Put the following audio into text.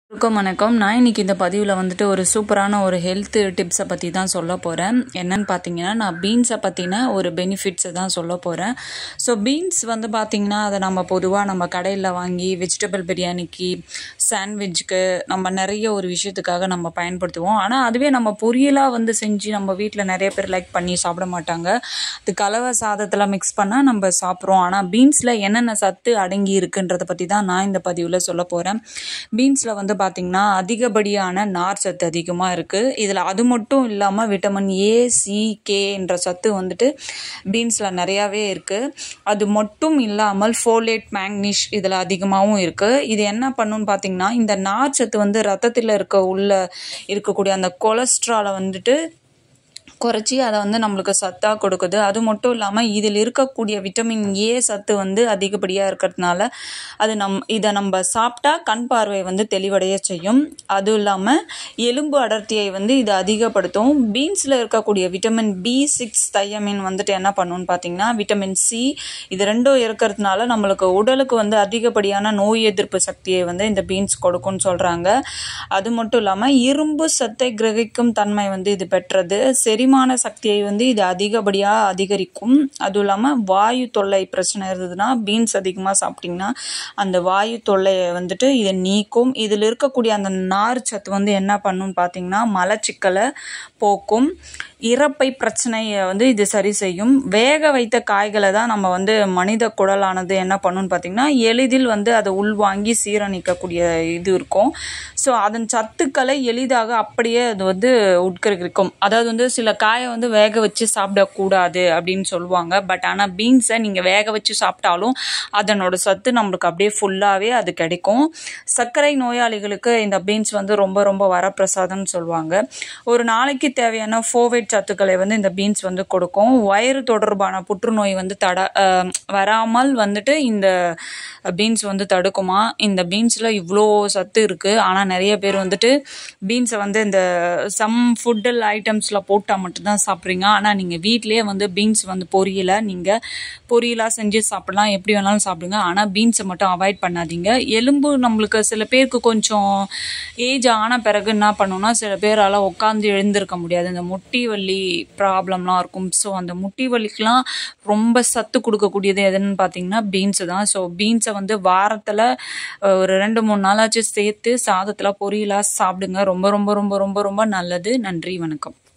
வணக்கம் வணக்கம் நான் இன்னைக்கு இந்த பதிவில் வந்துட்டு ஒரு சூப்பரான ஒரு ஹெல்த் டிப்ஸை பற்றி தான் சொல்ல போகிறேன் என்னன்னு பார்த்தீங்கன்னா நான் பீன்ஸை பற்றின ஒரு பெனிஃபிட்ஸை தான் சொல்ல போகிறேன் ஸோ பீன்ஸ் வந்து பார்த்திங்கன்னா அதை நம்ம பொதுவாக நம்ம கடையில் வாங்கி வெஜிடபிள் பிரியாணிக்கு சாண்ட்விட்ச்க்கு நம்ம நிறைய ஒரு விஷயத்துக்காக நம்ம பயன்படுத்துவோம் ஆனால் அதுவே நம்ம பொரியலாக வந்து செஞ்சு நம்ம வீட்டில் நிறைய பேர் லைக் பண்ணி சாப்பிட மாட்டாங்க அது கலவை சாதத்தில் மிக்ஸ் பண்ணால் நம்ம சாப்பிட்றோம் ஆனால் பீன்ஸில் என்னென்ன சத்து அடங்கி இருக்குன்றதை பற்றி தான் நான் இந்த பதிவில் சொல்ல போகிறேன் பீன்ஸில் வந்து பார்த்திங்கன்னா அதிகப்படியான நார் சத்து அதிகமாக இருக்குது இதில் அது மட்டும் இல்லாமல் விட்டமின் ஏ சி கே என்ற சத்து வந்துட்டு பீன்ஸில் நிறையாவே இருக்குது அது மட்டும் இல்லாமல் ஃபோலேட் மேங்னீஷ் இதில் அதிகமாகவும் இருக்குது இது என்ன பண்ணுன்னு பார்த்தீங்கன்னா இந்த நார் சத்து வந்து ரத்தத்தில் இருக்க உள்ள இருக்கக்கூடிய அந்த கொலஸ்ட்ராலை வந்துட்டு குறைச்சி அதை வந்து நம்மளுக்கு சத்தாக கொடுக்குது அது மட்டும் இல்லாமல் இதில் இருக்கக்கூடிய விட்டமின் ஏ சத்து வந்து அதிகப்படியாக இருக்கிறதுனால அது நம் இதை நம்ம சாப்பிட்டா கண் பார்வை வந்து தெளிவடைய செய்யும் அதுவும் இல்லாமல் எலும்பு அடர்த்தியை வந்து இது அதிகப்படுத்தும் பீன்ஸில் இருக்கக்கூடிய விட்டமின் பி சிக்ஸ் தையமின் வந்துட்டு என்ன பண்ணுன்னு பார்த்தீங்கன்னா விட்டமின் சி இது ரெண்டும் இருக்கிறதுனால நம்மளுக்கு உடலுக்கு வந்து அதிகப்படியான நோய் எதிர்ப்பு சக்தியை வந்து இந்த பீன்ஸ் கொடுக்கும்னு சொல்கிறாங்க அது மட்டும் இல்லாமல் இரும்பு சத்தை கிரகிக்கும் தன்மை வந்து இது பெற்றது செரிமான சக்தியை வந்து இது அதிகப்படியாக அதிகரிக்கும் அதுவும் இல்லாமல் வாயு தொல்லை பிரச்சனை இருந்ததுன்னா பீன்ஸ் அதிகமாக சாப்பிட்டிங்கன்னா அந்த வாயு தொல்லையை வந்துட்டு இதை நீக்கும் இதில் இருக்கக்கூடிய அந்த நார் சத்து வந்து என்ன பண்ணுன்னு பார்த்தீங்கன்னா மலச்சிக்கலை போக்கும் இறப்பை பிரச்சனையை வந்து இது சரி செய்யும் வேக வைத்த காய்களை தான் நம்ம வந்து மனித குடலானது என்ன பண்ணுன்னு பார்த்தீங்கன்னா எளிதில் வந்து அதை உள்வாங்கி சீரணிக்கக்கூடிய இது இருக்கும் ஸோ அதன் சத்துக்களை எளிதாக அப்படியே அது வந்து உட்கரிக்கும் அதாவது வந்து சில காயை வந்து வேக வச்சு சாப்பிடக்கூடாது அப்படின்னு சொல்லுவாங்க பட் ஆனால் பீன்ஸை நீங்கள் வேக வச்சு சாப்பிட்டாலும் அதனோட சத்து நம்மளுக்கு அப்படியே ஃபுல்லாகவே அது கிடைக்கும் சர்க்கரை நோயாளிகளுக்கு இந்த பீன்ஸ் வந்து ரொம்ப ரொம்ப வரப்பிரசாதம்னு சொல்லுவாங்க ஒரு நாளைக்கு தேவையான ஃபோவேட் சத்துக்களை வந்து இந்த பீன்ஸ் வந்து கொடுக்கும் வயிறு தொடர்பான புற்றுநோய் வந்து தட வராமல் வந்துட்டு இந்த பீன்ஸ் வந்து தடுக்குமா இந்த பீன்ஸில் இவ்வளோ சத்து இருக்குது ஆனால் நிறைய பேர் வந்துட்டு பீன்ஸை வந்து இந்த சம் ஃபுட்டல் ஐட்டம்ஸில் போட்டால் மட்டும்தான் சாப்பிட்றீங்க ஆனால் நீங்கள் வீட்டிலேயே வந்து பீன்ஸ் வந்து பொரியலை நீங்கள் பொரியலாக செஞ்சு சாப்பிடலாம் எப்படி வேணாலும் சாப்பிடுங்க ஆனால் பீன்ஸை மட்டும் அவாய்ட் பண்ணாதீங்க எலும்பு நம்மளுக்கு சில பேருக்கு கொஞ்சம் ஏஜ் ஆன பிறகு என்ன பண்ணணும்னா சில பேரால் உட்காந்து எழுந்திருக்க முடியாது இந்த முட்டி வலி ப்ராப்ளம்லாம் இருக்கும் ஸோ அந்த முட்டி வலிக்கெலாம் ரொம்ப சத்து கொடுக்கக்கூடியது எதுன்னு பார்த்தீங்கன்னா பீன்ஸு தான் ஸோ பீன்ஸை வந்து வாரத்தில் ஒரு ரெண்டு மூணு நாளாச்சும் சேர்த்து சாதத்தில் பொரியலாக சாப்பிடுங்க ரொம்ப ரொம்ப ரொம்ப ரொம்ப ரொம்ப நல்லது நன்றி வணக்கம்